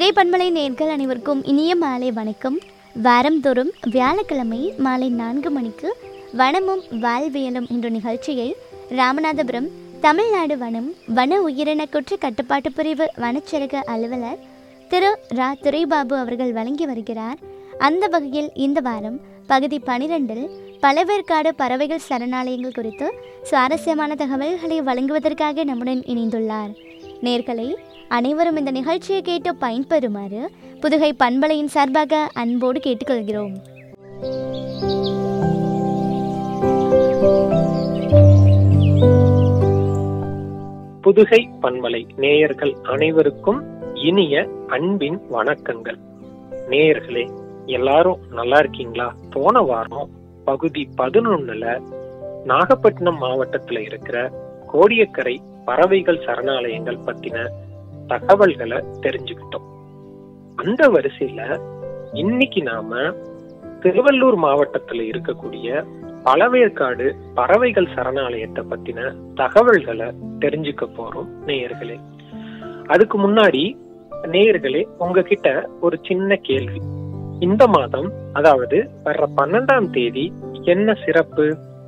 புதுகை பண்பலை நேர்கள் அனைவருக்கும் இனிய மாலை வணக்கம் வாரந்தோறும் வியாழக்கிழமை மாலை நான்கு மணிக்கு வனமும் வாழ்வியலும் என்ற நிகழ்ச்சியை ராமநாதபுரம் தமிழ்நாடு வனம் வன உயிரின குற்ற கட்டுப்பாட்டு பிரிவு வனச்சரக அலுவலர் திரு ரா துரைபாபு அவர்கள் வழங்கி வருகிறார் அந்த வகையில் இந்த வாரம் பகுதி பனிரெண்டில் பழவேற்காடு பறவைகள் சரணாலயங்கள் குறித்து சுவாரஸ்யமான தகவல்களை வழங்குவதற்காக நம்முடன் இணைந்துள்ளார் நேர்களை அனைவரும் இந்த நிகழ்ச்சியை கேட்டு பயன்பெறுமாறு புதுகை பண்பலையின் சார்பாக அன்போடு கேட்டுக்கொள்கிறோம் புதுகை பன்மலை நேயர்கள் அனைவருக்கும் இனிய அன்பின் வணக்கங்கள் நேயர்களே எல்லாரும் நல்லா இருக்கீங்களா போன வாரம் பகுதி பதினொன்னுல நாகப்பட்டினம் மாவட்டத்துல இருக்கிற கோடியக்கரை பறவைகள் சரணாலயங்கள் பத்தின தகவல்களை தெரிஞ்சுக்கிட்டோம் அந்த வரிசையில இன்னைக்கு நாம திருவள்ளூர் மாவட்டத்துல இருக்கக்கூடிய பழவேற்காடு பறவைகள் சரணாலயத்தை பத்தின தகவல்களை தெரிஞ்சுக்க போறோம் நேயர்களே அதுக்கு முன்னாடி நேயர்களே உங்ககிட்ட ஒரு சின்ன கேள்வி இந்த மாதம் அதாவது வர்ற பன்னெண்டாம் தேதி என்ன சிறப்பு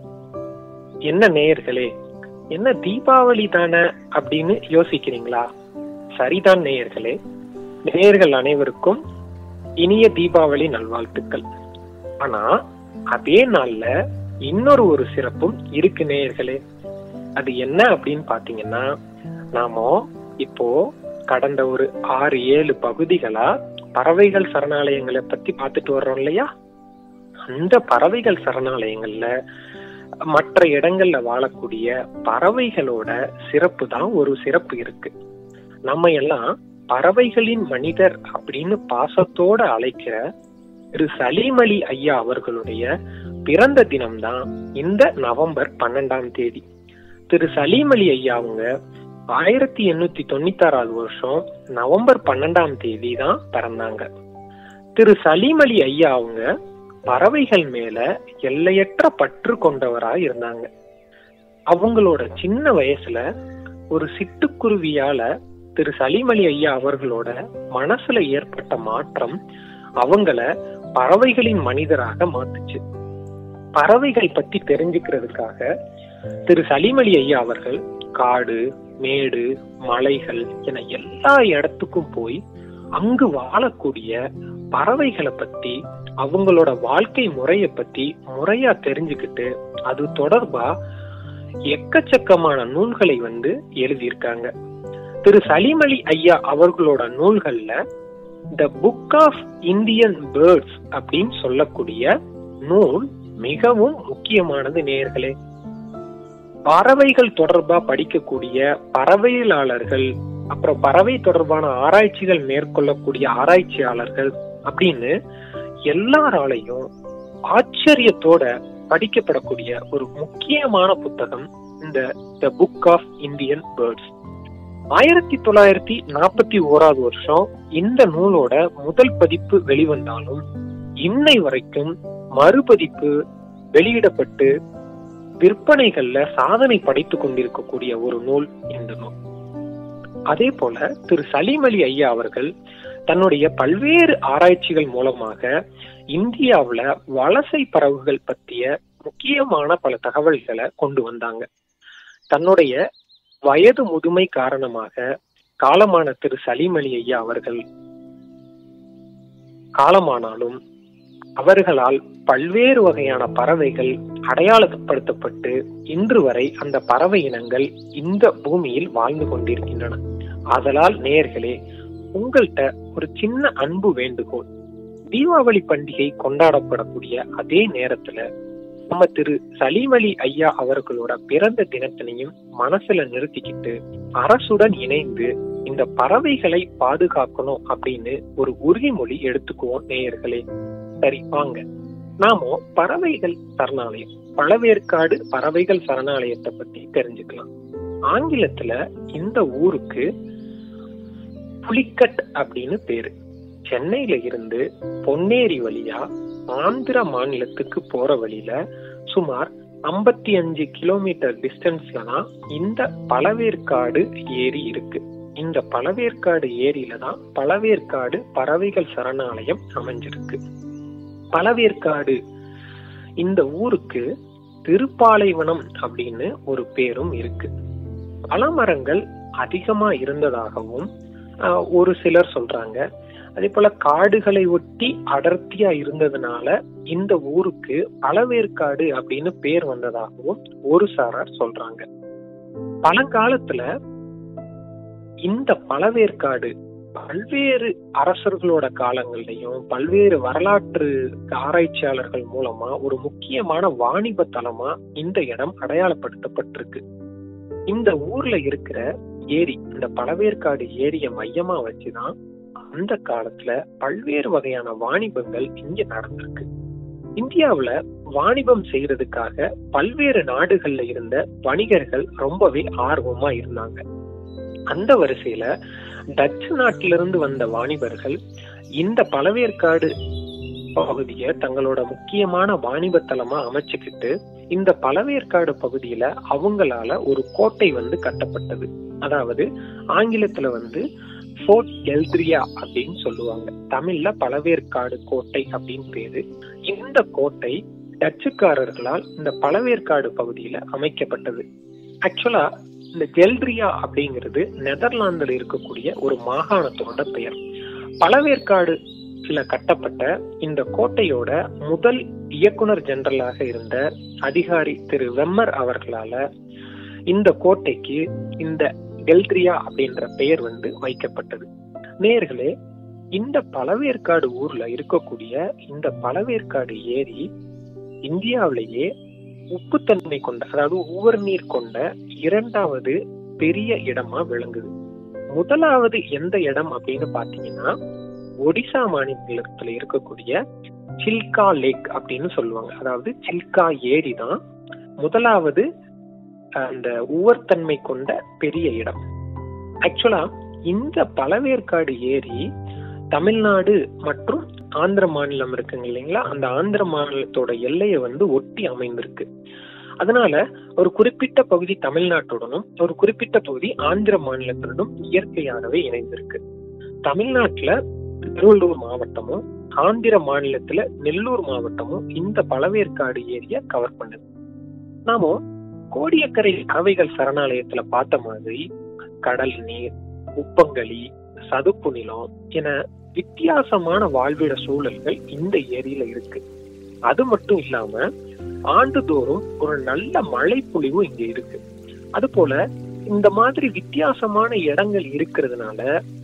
என்ன நேயர்களே என்ன தீபாவளி தானே அப்படின்னு யோசிக்கிறீங்களா சரிதான் நேயர்களே நேயர்கள் அனைவருக்கும் இனிய தீபாவளி நல்வாழ்த்துக்கள் ஆனா அதே நாள்ல இன்னொரு ஒரு சிறப்பும் இருக்கு நேயர்களே அது என்ன அப்படின்னு பாத்தீங்கன்னா நாம இப்போ கடந்த ஒரு ஆறு ஏழு பகுதிகளா பறவைகள் சரணாலயங்களை பத்தி பார்த்துட்டு வர்றோம் இல்லையா அந்த பறவைகள் சரணாலயங்கள்ல மற்ற இடங்கள்ல வாழக்கூடிய பறவைகளோட சிறப்பு தான் ஒரு சிறப்பு இருக்கு நம்ம எல்லாம் பறவைகளின் மனிதர் அப்படின்னு பாசத்தோட அழைக்கிற திரு சலீம் அலி ஐயா அவர்களுடைய பிறந்த தினம்தான் இந்த நவம்பர் பன்னெண்டாம் தேதி திரு சலீம் அலி ஐயா அவங்க ஆயிரத்தி எண்ணூத்தி தொண்ணூத்தி ஆறாவது வருஷம் நவம்பர் பன்னெண்டாம் தேதி தான் பிறந்தாங்க திரு சலீம் அலி ஐயா அவங்க பறவைகள் மேல எல்லையற்ற பற்று கொண்டவரா இருந்தாங்க அவங்களோட சின்ன வயசுல ஒரு சிட்டுக்குருவியால திரு சலீம் அலி ஐயா அவர்களோட மனசுல ஏற்பட்ட மாற்றம் அவங்கள பறவைகளின் மனிதராக மாத்துச்சு பறவைகள் பத்தி தெரிஞ்சுக்கிறதுக்காக திரு சலீம் அலி ஐயா அவர்கள் காடு மேடு மலைகள் என எல்லா இடத்துக்கும் போய் அங்கு வாழக்கூடிய பறவைகளை பத்தி அவங்களோட வாழ்க்கை முறைய பத்தி முறையா தெரிஞ்சுக்கிட்டு அது தொடர்பா எக்கச்சக்கமான நூல்களை வந்து எழுதியிருக்காங்க திரு சலீம் அலி ஐயா அவர்களோட நூல்கள்ல the book of Indian birds அப்படின்னு சொல்லக்கூடிய நூல் மிகவும் முக்கியமானது நேர்களே பறவைகள் தொடர்பா படிக்கக்கூடிய பறவையாளர்கள் அப்புறம் பறவை தொடர்பான ஆராய்ச்சிகள் மேற்கொள்ளக்கூடிய ஆராய்ச்சியாளர்கள் அப்படின்னு எல்லாராலையும் ஆச்சரியத்தோட படிக்கப்படக்கூடிய ஒரு முக்கியமான புத்தகம் இந்த the book of Indian birds ஆயிரத்தி தொள்ளாயிரத்தி நாற்பத்தி ஓராவது வருஷம் இந்த நூலோட முதல் பதிப்பு வெளிவந்தாலும் இன்னை வரைக்கும் மறுபதிப்பு வெளியிடப்பட்டு விற்பனைகள்ல சாதனை படைத்துக் கொண்டிருக்கக்கூடிய ஒரு நூல் இந்த நூல் அதே போல திரு சலீம் அலி ஐயா அவர்கள் தன்னுடைய பல்வேறு ஆராய்ச்சிகள் மூலமாக இந்தியாவுல வலசை பறவைகள் பற்றிய முக்கியமான பல தகவல்களை கொண்டு வந்தாங்க தன்னுடைய வயது முதுமை காரணமாக காலமான திரு சலீம் அலி ஐயா அவர்கள் காலமானாலும் அவர்களால் பல்வேறு வகையான பறவைகள் அடையாளப்படுத்தப்பட்டு இன்று வரை அந்த பறவை இனங்கள் இந்த பூமியில் வாழ்ந்து கொண்டிருக்கின்றன ஆதலால் நேயர்களே உங்கள்கிட்ட ஒரு சின்ன அன்பு வேண்டுகோள் தீபாவளி பண்டிகை கொண்டாடப்படக்கூடிய அதே நேரத்துல நம்ம திரு சலீம் அலி ஐயா அவர்களோட பிறந்த தினத்தினையும் மனசுல நிறுத்திக்கிட்டு அரசுடன் இணைந்து இந்த பறவைகளை பாதுகாக்கணும் அப்படின்னு ஒரு உறுதிமொழி எடுத்துக்குவோம் நேயர்களே சரி வாங்க நாம பறவைகள் சரணாலயம் பழவேற்காடு பறவைகள் சரணாலயத்தை பத்தி தெரிஞ்சுக்கலாம் ஆங்கிலத்துல இந்த ஊருக்கு புலிக்கட் அப்படின்னு பேரு சென்னையில இருந்து பொன்னேரி வழியா ஆந்திர மாநிலத்துக்கு போற வழியில சுமார் ஐம்பத்தி அஞ்சு கிலோமீட்டர் டிஸ்டன்ஸ்ல தான் இந்த பழவேற்காடு ஏரி இருக்கு இந்த பழவேற்காடு ஏரியில தான் பழவேற்காடு பறவைகள் சரணாலயம் அமைஞ்சிருக்கு பழவேற்காடு இந்த ஊருக்கு திருப்பாலைவனம் அப்படின்னு ஒரு பேரும் இருக்கு பழமரங்கள் அதிகமா இருந்ததாகவும் ஆஹ், ஒரு சிலர் சொல்றாங்க அதே போல காடுகளை ஒட்டி அடர்த்தியா இருந்ததுனால இந்த ஊருக்கு பழவேற்காடு அப்படின்னு பேர் வந்ததாகவும் ஒரு சாரார் சொல்றாங்க பழங்காலத்துல இந்த பழவேற்காடு பல்வேறு அரசர்களோட காலங்கள்லயும் பல்வேறு வரலாற்று ஆராய்ச்சியாளர்கள் மூலமா ஒரு முக்கியமான வாணிப தலமா இந்த இடம் அடையாளப்படுத்தப்பட்டிருக்கு இந்த ஊர்ல இருக்கிற ஏரி இந்த பழவேற்காடு ஏரிய மையமா வச்சுதான் அந்த காலத்துல பல்வேறு வகையான வாணிபங்கள் இங்க நடந்திருக்கு இந்தியாவுல வாணிபம் செய்யறதுக்காக பல்வேறு நாடுகள்ல இருந்த வணிகர்கள் ரொம்பவே ஆர்வமா இருந்தாங்க அந்த வரிசையில டச்சு நாட்டிலிருந்து வந்த வாணிபர்கள் இந்த பழவேற்காடு பகுதியை தங்களோட முக்கியமான வாணிப தலமா அமைச்சுக்கிட்டு இந்த பழவேற்காடு பகுதியில அவங்களால ஒரு கோட்டை வந்து கட்டப்பட்டது அதாவது ஆங்கிலத்துல வந்து ஃபோர்ட் எல்த்ரியா அப்படின்னு சொல்லுவாங்க தமிழ்ல பழவேற்காடு கோட்டை அப்படின்னு பேரு இந்த கோட்டை டச்சுக்காரர்களால் இந்த பழவேற்காடு பகுதியில அமைக்கப்பட்டது ஆக்சுவலா இந்த ஜெல்ட்ரியா அப்படிங்கிறது நெதர்லாந்துல இருக்கக்கூடிய ஒரு மாகாணத்தோட பெயர் பழவேற்காடு கட்டப்பட்ட இந்த கோட்டையோட முதல் இயக்குனர் ஜெனரலாக இருந்த அதிகாரி திரு வெம்மர் அவர்களால இந்த கோட்டைக்கு இந்த கெல்ட்ரியா அப்படின்ற பெயர் வந்து வைக்கப்பட்டது நேர்களே இந்த பழவேற்காடு ஊர்ல இருக்கக்கூடிய இந்த பழவேற்காடு ஏரி இந்தியாவிலேயே உப்புத்தன்மை கொண்ட அதாவது உவர் நீர் கொண்ட இரண்டாவது பெரிய இடமா விளங்குது முதலாவது எந்த இடம் அப்படின்னு பாத்தீங்கன்னா ஒடிசா மாநிலத்துல இருக்கக்கூடிய சில்கா லேக் அப்படின்னு சொல்லுவாங்க அதாவது சில்கா ஏரி தான் முதலாவது அந்த உவர்த்தன்மை கொண்ட பெரிய இடம் ஆக்சுவலா இந்த பழவேற்காடு ஏரி தமிழ்நாடு மற்றும் ஆந்திர மாநிலம் இருக்குங்க இல்லைங்களா அந்த ஆந்திர மாநிலத்தோட எல்லையை வந்து ஒட்டி அமைந்திருக்கு அதனால ஒரு குறிப்பிட்ட பகுதி தமிழ்நாட்டுடனும் ஒரு குறிப்பிட்ட பகுதி ஆந்திர மாநிலத்துடனும் இயற்கையாகவே இணைந்திருக்கு தமிழ்நாட்டுல திருவள்ளூர் மாவட்டமும் ஆந்திர மாநிலத்துல நெல்லூர் மாவட்டமும் இந்த பழவேற்காடு ஏரியா கவர் பண்ணுது நாம கோடியக்கரை பறவைகள் சரணாலயத்துல பார்த்த மாதிரி கடல் நீர் உப்பங்களி சதுப்பு நிலம் என வித்தியாசமான வாழ்விட சூழல்கள் இந்த ஏரியில இருக்கு அது மட்டும் இல்லாம ஆண்டுதோறும் ஒரு நல்ல மழை பொழிவு இங்க இருக்கு அது போல இந்த மாதிரி வித்தியாசமான இடங்கள் இருக்கிறதுனால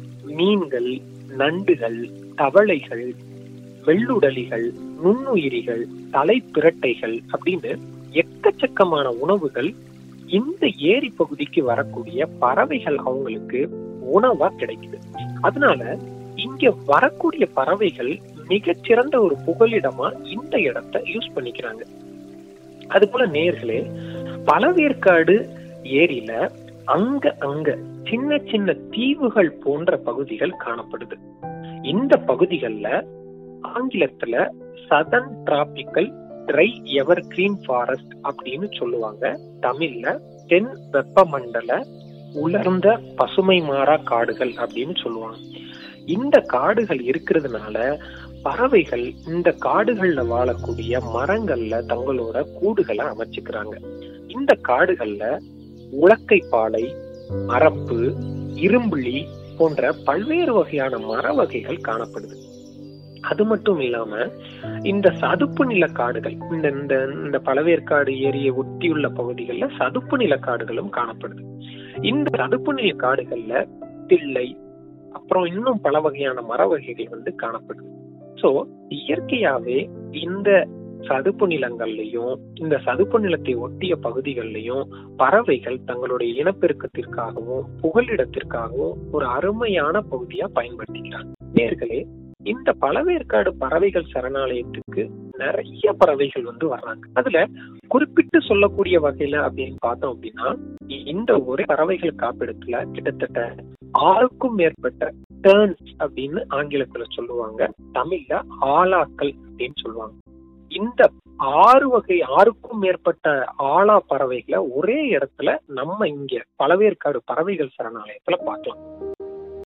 மீன்கள் நண்டுகள் தவளைகள் வெள்ளுடலிகள் நுண்ணுயிரிகள் தலைப்பிரட்டைகள் அப்படின்னு எக்கச்சக்கமான உணவுகள் இந்த ஏரி பகுதிக்கு வரக்கூடிய பறவைகள் அவங்களுக்கு உணவா கிடைக்குது அதனால இங்க வரக்கூடிய பறவைகள் மிகச்சிறந்த ஒரு புகலிடமா இந்த இடத்த யூஸ் பண்ணிக்கிறாங்க அது போல நேர்களே பழவேற்காடு ஏரியில அங்க அங்க சின்ன சின்ன தீவுகள் போன்ற பகுதிகள் காணப்படுது இந்த பகுதிகள்ல ஆங்கிலத்துல southern tropical dry evergreen forest அப்படின்னு சொல்லுவாங்க தமிழ்ல தென் வெப்பமண்டல உலர்ந்த பசுமை மாறா காடுகள் அப்படின்னு சொல்லுவாங்க இந்த காடுகள் இருக்கிறதுனால பறவைகள் இந்த காடுகள்ல வாழக்கூடிய மரங்கள்ல தங்களோட கூடுகளை அமைச்சுக்கிறாங்க இந்த காடுகள்ல உலக்கை பாலை அரப்பு இரும்புலி போன்ற பல்வேறு வகையான மர வகைகள் காணப்படுது அது மட்டும் இல்லாம இந்த சதுப்பு நில காடுகள் இந்த இந்த இந்த பழவேற்காடு ஏரியை ஒட்டியுள்ள பகுதிகளில் சதுப்பு நில காடுகளும் காணப்படுது இந்த சதுப்பு நில காடுகள்ல தில்லை அப்புறம் இன்னும் பல வகையான மர வகைகள் வந்து காணப்படுது சோ இயற்கையாவே இந்த சதுப்பு நிலங்கள்லயும் இந்த சதுப்பு நிலத்தை ஒட்டிய பகுதிகளிலையும் பறவைகள் தங்களுடைய இனப்பெருக்கத்திற்காகவும் புகலிடத்திற்காகவும் ஒரு அருமையான பகுதியா பயன்படுத்திக்கிறாங்க நேர்களே இந்த பழவேற்காடு பறவைகள் சரணாலயத்துக்கு நிறைய பறவைகள் வந்து வர்றாங்க அதுல குறிப்பிட்டு சொல்லக்கூடிய வகையில அப்படின்னு பார்த்தோம் அப்படின்னா இந்த ஒரே பறவைகள் காப்பிடத்துல கிட்டத்தட்ட ஆறுக்கும் மேற்பட்ட டேர்ன்ஸ் அப்படின்னு ஆங்கிலத்துல சொல்லுவாங்க தமிழ்ல ஆலாக்கள் அப்படின்னு சொல்லுவாங்க இந்த ஆறு வகை ஆறுக்கும் மேற்பட்ட ஆலா பறவைகளை ஒரே இடத்துல நம்ம இங்க பழவேற்காடு பறவைகள் சரணாலயத்துல பார்க்கலாம்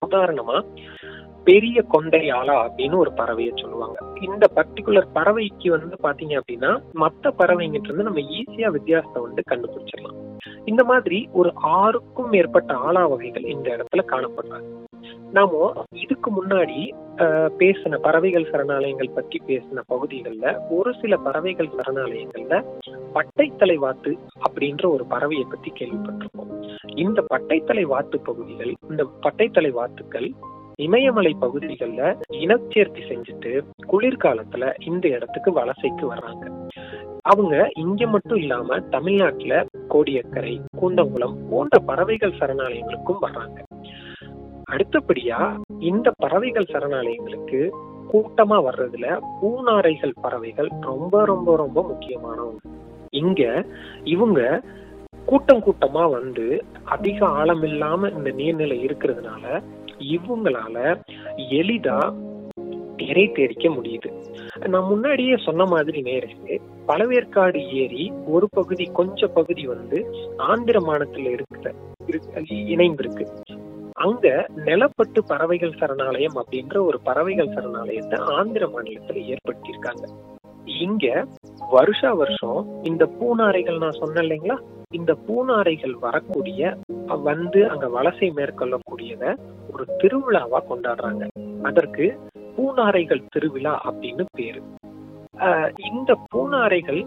உதாரணமா பெரிய கொண்டை ஆலா அப்படின்னு ஒரு பறவையை சொல்லுவாங்க இந்த பர்டிகுலர் பறவைக்கு வந்து பாத்தீங்க அப்படின்னா மத்த பறவைங்கிட்ட இருந்து நம்ம ஈஸியா வித்தியாசத்தை வந்து கண்டுபிடிச்சிடலாம் இந்த மாதிரி ஒரு ஆறுக்கும் மேற்பட்ட ஆலா வகைகள் இந்த இடத்துல காணப்படுறாங்க நாம இதுக்கு முன்னாடி அஹ், பேசின பறவைகள் சரணாலயங்கள் பற்றி பேசின பகுதிகளில் ஒரு சில பறவைகள் சரணாலயங்கள்ல பட்டைத்தலை வாத்து அப்படின்ற ஒரு பறவையை பத்தி கேள்விப்பட்டிருக்கோம் இந்த பட்டைத்தலை வாத்து பகுதிகள் இந்த பட்டைத்தலை வாத்துக்கள் இமயமலை பகுதிகளில் இனச்சேர்த்தி செஞ்சுட்டு குளிர்காலத்துல இந்த இடத்துக்கு வலசைக்கு வர்றாங்க அவங்க இங்க மட்டும் இல்லாம தமிழ்நாட்டுல கோடியக்கரை கூந்தங்குளம் போன்ற பறவைகள் சரணாலயங்களுக்கும் வர்றாங்க அடுத்தபடியா இந்த பறவைகள் சரணாலயங்களுக்கு கூட்டமா வர்றதுல பூநாரைகள் பறவைகள் ரொம்ப ரொம்ப ரொம்ப முக்கியமானவங்க இங்க இவங்க கூட்டம் கூட்டமா வந்து அதிக ஆழம் இல்லாம இந்த நீர்நிலை இருக்கிறதுனால இவங்களால எளிதா இறை தேடிக்க முடியுது நான் முன்னாடியே சொன்ன மாதிரி நேரே பழவேற்காடு ஏரி ஒரு பகுதி கொஞ்ச பகுதி வந்து ஆந்திர மாநிலத்துல இருக்கிற இருக்கு- இணைந்திருக்கு அங்க நிலப்பட்டு பறவைகள் சரணாலயம் அப்படின்ற ஒரு பறவைகள் சரணாலயத்தை ஆந்திர மாநிலத்துல ஏற்படுத்தியிருக்காங்க இங்க வருஷா வருஷம் இந்த பூநாரைகள் நான் சொன்னேன் இல்லைங்களா இந்த பூநாரைகள் வரக்கூடிய அஹ், வந்து அங்க வலசை மேற்கொள்ளக்கூடியத ஒரு திருவிழாவா கொண்டாடுறாங்க அதற்கு பூநாரைகள் திருவிழா அப்படின்னு பேரு அஹ், இந்த பூநாரைகள்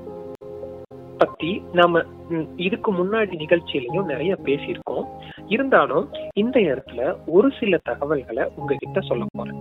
பத்தி நாம ம், இதுக்கு முன்னாடி நிகழ்ச்சியிலையும் நிறைய பேசியிருக்கோம் இருந்தாலும் இந்த இடத்துல ஒரு சில தகவல்களை உங்ககிட்ட சொல்ல போறேன்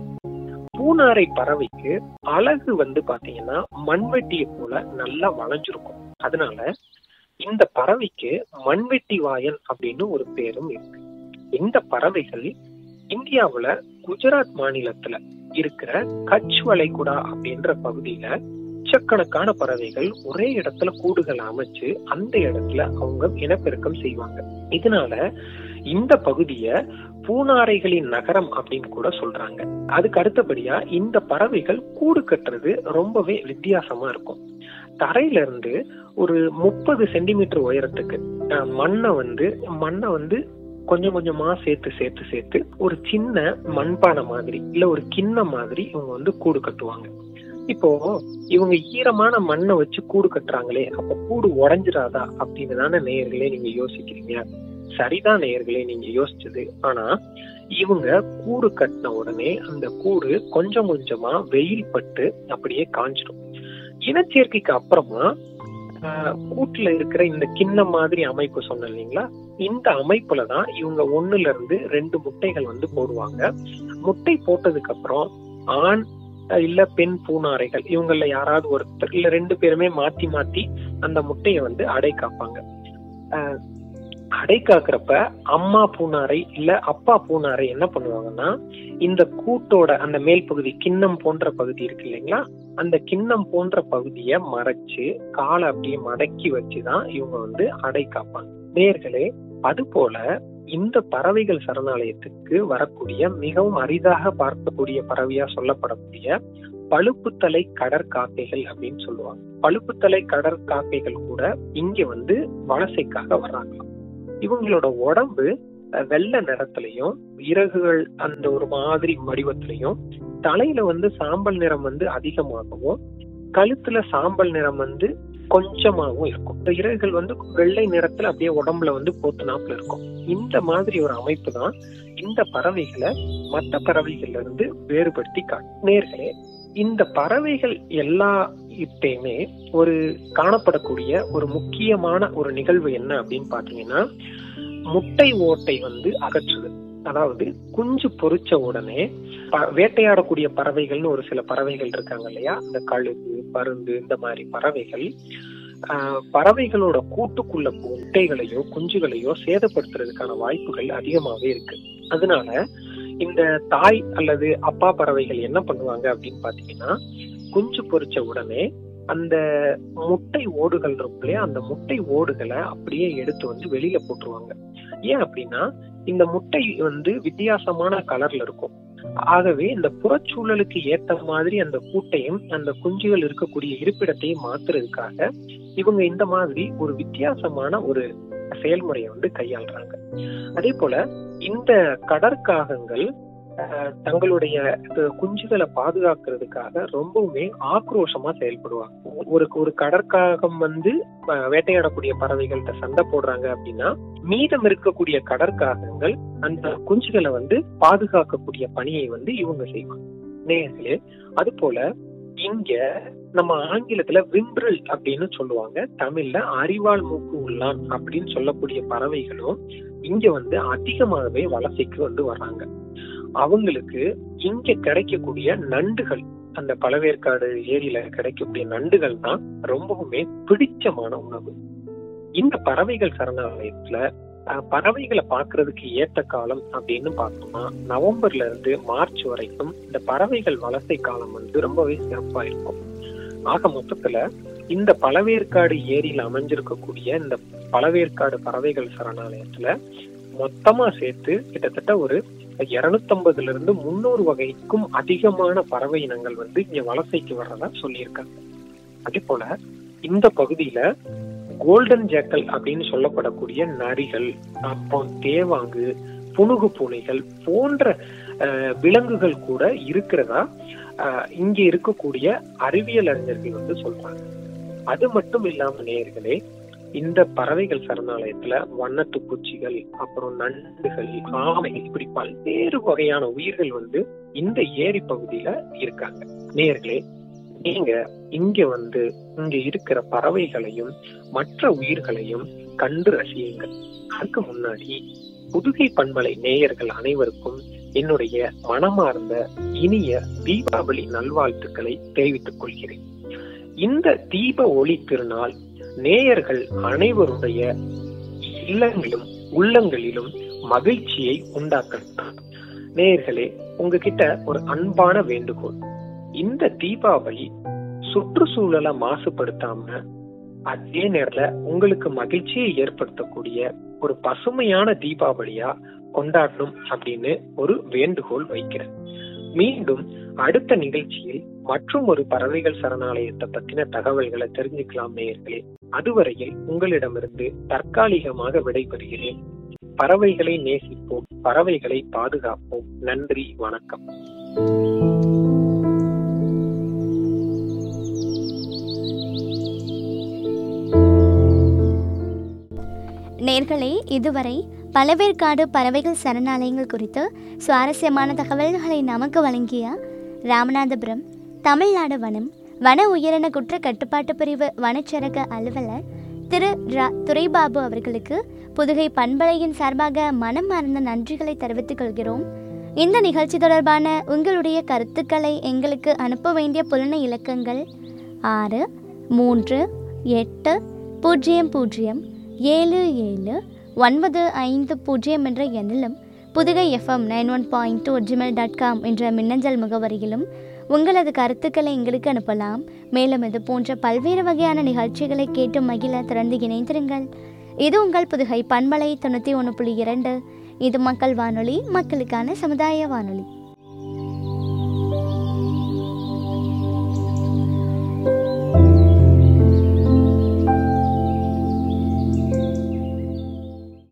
பூனாரை பறவைக்கு அழகு வந்து பாத்தீங்கன்னா மண்வெட்டியை போல நல்லா வளைஞ்சிருக்கும் அதனால இந்த பறவைக்கு மண்வெட்டி வாயன் அப்படின்னு ஒரு பேரும் இருக்கு இந்த பறவைகள் இந்தியாவுல குஜராத் மாநிலத்துல இருக்கிற கட்ச் வளைகுடா அப்படின்ற பகுதியில லட்சக்கணக்கான பறவைகள் ஒரே இடத்துல கூடுகள் அமைச்சு அந்த இடத்துல அவங்க இனப்பெருக்கம் செய்வாங்க இதனால இந்த பகுதிய பூனாரைகளின் நகரம் அப்படின்னு கூட சொல்றாங்க அதுக்கு அடுத்தபடியா இந்த பறவைகள் கூடு கட்டுறது ரொம்பவே வித்தியாசமா இருக்கும் தரையில இருந்து ஒரு முப்பது சென்டிமீட்டர் உயரத்துக்கு அஹ், மண்ணை வந்து மண்ணை வந்து கொஞ்சம் கொஞ்சமா சேர்த்து சேர்த்து சேர்த்து ஒரு சின்ன மண்பானை மாதிரி இல்ல ஒரு கிண்ணம் மாதிரி இவங்க வந்து கூடு கட்டுவாங்க இப்போ இவங்க ஈரமான மண்ணை வச்சு கூடு கட்டுறாங்களே அப்ப கூடு உடைஞ்சிராதா அப்படின்னு தானே நேயர்களே நீங்க யோசிக்கிறீங்க சரிதான் நேயர்களே நீங்க யோசிச்சது ஆனா இவங்க கூடு கட்டின உடனே அந்த கூடு கொஞ்சம் கொஞ்சமா வெயில் பட்டு அப்படியே காஞ்சிடும் இனச்சேர்க்கைக்கு அப்புறமா ஆஹ், கூட்டுல இருக்கிற இந்த கிண்ணம் மாதிரி அமைப்பு சொன்னேன் இல்லைங்களா இந்த அமைப்புல தான் இவங்க ஒண்ணுல இருந்து ரெண்டு முட்டைகள் வந்து போடுவாங்க முட்டை போட்டதுக்கு அப்புறம் ஆண் அஹ், இல்ல பெண் பூனாரைகள் இவங்கள யாராவது ஒருத்தர் இல்ல ரெண்டு பேருமே மாத்தி மாத்தி அந்த முட்டையை வந்து அடை காப்பாங்க ஆஹ், அடை காக்குறப்ப அம்மா பூனாரை இல்ல அப்பா பூனாரை என்ன பண்ணுவாங்கன்னா இந்த கூட்டோட அந்த மேல் பகுதி கிண்ணம் போன்ற பகுதி இருக்கு இல்லைங்களா அந்த கிண்ணம் போன்ற பகுதியை மறைச்சு காலை அப்படியே மடக்கி வச்சுதான் இவங்க வந்து அடை காப்பாங்க நேர்களே அது போல இந்த பறவைகள் சரணாலயத்துக்கு வரக்கூடிய மிகவும் அரிதாக பார்க்கக்கூடிய பறவையா சொல்லப்படக்கூடிய பழுப்புத்தலை கடற்காக்கைகள் அப்படின்னு சொல்லுவாங்க பழுப்புத்தலை கடற்காக்கைகள் கூட இங்க வந்து வலசைக்காக வர்றாங்களாம் இவங்களோட உடம்பு அஹ், வெள்ளை நிறத்திலையும் இறகுகள் அந்த ஒரு மாதிரி வடிவத்திலையும் தலையில வந்து சாம்பல் நிறம் வந்து அதிகமாகவும் கழுத்துல சாம்பல் நிறம் வந்து கொஞ்சமாகவும் இருக்கும் இந்த இறகுகள் வந்து வெள்ளை நிறத்துல அப்படியே உடம்புல வந்து போத்துனாப்புல இருக்கும் இந்த மாதிரி ஒரு அமைப்பு தான் இந்த பறவைகளை மற்ற பறவைகள்ல இருந்து வேறுபடுத்தி காட்டும் நேர்களே இந்த பறவைகள் எல்லா இப்பயுமே ஒரு காணப்படக்கூடிய ஒரு முக்கியமான ஒரு நிகழ்வு என்ன அப்படின்னு பாத்தீங்கன்னா முட்டை ஓட்டை வந்து அகற்றுது அதாவது குஞ்சு பொரிச்ச உடனே ப- வேட்டையாடக்கூடிய பறவைகள்னு ஒரு சில பறவைகள் இருக்காங்க இல்லையா இந்த கழுகு பருந்து இந்த மாதிரி பறவைகள் ஆஹ், பறவைகளோட கூட்டுக்குள்ள முட்டைகளையோ குஞ்சுகளையோ சேதப்படுத்துறதுக்கான வாய்ப்புகள் அதிகமாவே இருக்கு அதனால இந்த தாய் அல்லது அப்பா பறவைகள் என்ன பண்ணுவாங்க அப்படின்னு பாத்தீங்கன்னா குஞ்சு பொரிச்ச உடனே அந்த முட்டை ஓடுகள் இருக்கும் இல்லையா அந்த முட்டை ஓடுகளை அப்படியே எடுத்து வந்து வெளியில போட்டுருவாங்க ஏன் அப்படின்னா இந்த முட்டை வந்து வித்தியாசமான கலர்ல இருக்கும் ஆகவே இந்த புறச்சூழலுக்கு ஏத்த மாதிரி அந்த கூட்டையும் அந்த குஞ்சுகள் இருக்கக்கூடிய இருப்பிடத்தையும் மாத்துறதுக்காக இவங்க இந்த மாதிரி ஒரு வித்தியாசமான ஒரு செயல்முறையை வந்து கையாளுறாங்க அதே போல இந்த கடற்காகங்கள் அஹ், தங்களுடைய அஹ், குஞ்சுகளை பாதுகாக்கிறதுக்காக ரொம்பவுமே ஆக்ரோஷமா செயல்படுவாங்க ஒரு ஒரு கடற்காகம் வந்து அஹ், வேட்டையாடக்கூடிய பறவைகள்கிட்ட சண்டை போடுறாங்க அப்படின்னா மீதம் இருக்கக்கூடிய கடற்காகங்கள் அந்த குஞ்சுகளை வந்து பாதுகாக்கக்கூடிய பணியை வந்து இவங்க செய்வாங்க நேர்களே அது போல இங்க நம்ம ஆங்கிலத்துல விம்பிரல் அப்படின்னு சொல்லுவாங்க தமிழ்ல அரிவாள் மூக்கு உள்ளான் அப்படின்னு சொல்லக்கூடிய பறவைகளும் இங்க வந்து அதிகமாகவே வலசைக்கு வந்து வர்றாங்க அவங்களுக்கு இங்க கிடைக்கக்கூடிய நண்டுகள் அந்த பழவேற்காடு ஏரியில கிடைக்கக்கூடிய நண்டுகள் தான் ரொம்பவுமே பிடிச்சமான உணவு இந்த பறவைகள் சரணாலயத்துல அஹ், பறவைகளை பார்க்கிறதுக்கு ஏற்ற காலம் அப்படின்னு பார்த்தோம்னா நவம்பர்ல இருந்து மார்ச் வரைக்கும் இந்த பறவைகள் வலசை காலம் வந்து ரொம்பவே சிறப்பா இருக்கும் ஆக மொத்தத்துல இந்த பழவேற்காடு ஏரியில் அமைஞ்சிருக்கக்கூடிய இந்த பழவேற்காடு பறவைகள் சரணாலயத்துல மொத்தமா சேர்த்து கிட்டத்தட்ட ஒரு இருநூத்தம்பதுல இருந்து முன்னூறு வகைக்கும் அதிகமான பறவை இனங்கள் வந்து இங்க வலசைக்கு வர்றதா சொல்லியிருக்காங்க அதே போல இந்த பகுதியில கோல்டன் ஜேக்கல் அப்படின்னு சொல்லப்படக்கூடிய நரிகள் அப்புறம் தேவாங்கு புனுகு பூனைகள் போன்ற அஹ், விலங்குகள் கூட இருக்கிறதா அஹ், இங்க இருக்கக்கூடிய அறிவியல் அறிஞர்கள் வந்து சொல்றாங்க அது மட்டும் இல்லாம நேயர்களே இந்த பறவைகள் சரணாலயத்துல வண்ணத்து பூச்சிகள் அப்புறம் நண்டுகள் ஆமைகள் இப்படி பல்வேறு வகையான உயிர்கள் வந்து இந்த ஏரி பகுதியில இருக்காங்க நேயர்களே நீங்க இங்க வந்து இங்க இருக்கிற பறவைகளையும் மற்ற உயிர்களையும் கண்டு ரசியுங்கள் அதுக்கு முன்னாடி புதுகை பண்பலை நேயர்கள் அனைவருக்கும் என்னுடைய மனமார்ந்த இனிய தீபாவளி நல்வாழ்த்துக்களை தெரிவித்துக் கொள்கிறேன் இந்த தீப ஒளி திருநாள் நேயர்கள் அனைவருடைய இல்லங்களிலும் உள்ளங்களிலும் மகிழ்ச்சியை உண்டாக்கணும் நேயர்களே உங்ககிட்ட ஒரு அன்பான வேண்டுகோள் இந்த தீபாவளி சுற்றுச்சூழலை மாசுபடுத்தாம அதே நேரத்துல உங்களுக்கு மகிழ்ச்சியை ஏற்படுத்தக்கூடிய ஒரு பசுமையான தீபாவளியா கொண்டாடணும் அப்படின்னு ஒரு வேண்டுகோள் வைக்கிறேன் மீண்டும் அடுத்த நிகழ்ச்சியில் மற்றும் ஒரு பறவைகள் சரணாலயத்தை பத்தின தகவல்களை தெரிஞ்சுக்கலாம் நேயர்களே அதுவரையில் உங்களிடமிருந்து தற்காலிகமாக விடைபெறுகிறேன் பறவைகளை நேசிப்போம் பறவைகளை பாதுகாப்போம் நன்றி வணக்கம் நேர்களே இதுவரை பழவேற்காடு பறவைகள் சரணாலயங்கள் குறித்து சுவாரஸ்யமான தகவல்களை நமக்கு வழங்கிய ராமநாதபுரம் தமிழ்நாடு வனம் வன உயிரின குற்ற கட்டுப்பாட்டு பிரிவு வனச்சரக அலுவலர் திரு ரா துரைபாபு அவர்களுக்கு புதுகை பண்பலையின் சார்பாக மனமார்ந்த நன்றிகளை தெரிவித்துக் கொள்கிறோம் இந்த நிகழ்ச்சி தொடர்பான உங்களுடைய கருத்துக்களை எங்களுக்கு அனுப்ப வேண்டிய புலன இலக்கங்கள் ஆறு மூன்று எட்டு பூஜ்ஜியம் பூஜ்ஜியம் ஏழு ஏழு ஒன்பது ஐந்து பூஜ்ஜியம் என்ற எண்ணிலும் Pudugai FM nine one point two Gmail dot com என்ற மின்னஞ்சல் முகவரியிலும் உங்களது கருத்துக்களை எங்களுக்கு அனுப்பலாம் மேலும் இது போன்ற பல்வேறு வகையான நிகழ்ச்சிகளை கேட்டு மகிழ திறந்து இணைந்திருங்கள் இது உங்கள் புதுகை பண்பலை தொண்ணூற்றி ஒன்று புள்ளி இரண்டு இது மக்கள் வானொலி மக்களுக்கான சமுதாய வானொலி